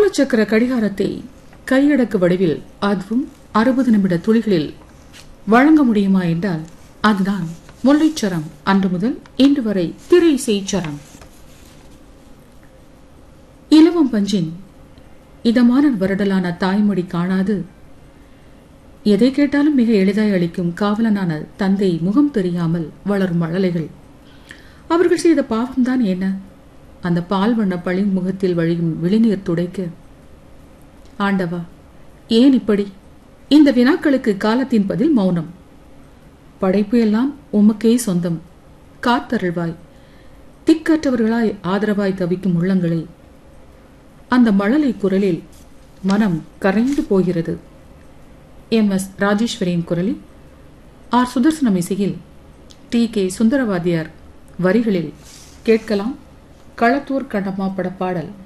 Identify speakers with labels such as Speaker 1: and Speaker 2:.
Speaker 1: காலச்சக்கர கடிகாரத்தை கையடக்கு வடிவில் அதுவும் அறுபது நிமிட துளிகளில் வழங்க முடியுமா என்றால் அதுதான் முல்லைச்சரம் அன்று முதல் இன்று வரை திரை செய்சரம் இலவம் பஞ்சின் இதமான வருடலான தாய்மொழி காணாது எதை கேட்டாலும் மிக எளிதாய் அளிக்கும் காவலனான தந்தை முகம் தெரியாமல் வளரும் மழலைகள் அவர்கள் செய்த பாவம்தான் என்ன அந்த பால் வண்ண பழி முகத்தில் வழியும் விழிநீர் துடைக்க ஆண்டவா ஏன் இப்படி இந்த வினாக்களுக்கு காலத்தின் பதில் மௌனம் படைப்பு எல்லாம் உமக்கே சொந்தம் காத்தருள்வாய் திக்கற்றவர்களாய் ஆதரவாய் தவிக்கும் உள்ளங்களை அந்த மழலை குரலில் மனம் கரைந்து போகிறது எம் எஸ் ராஜேஸ்வரியின் குரலில் ஆர் சுதர்சனம் இசையில் டி கே சுந்தரவாதியார் வரிகளில் கேட்கலாம் களத்தூர் கண்ணம்மா பட பாடல்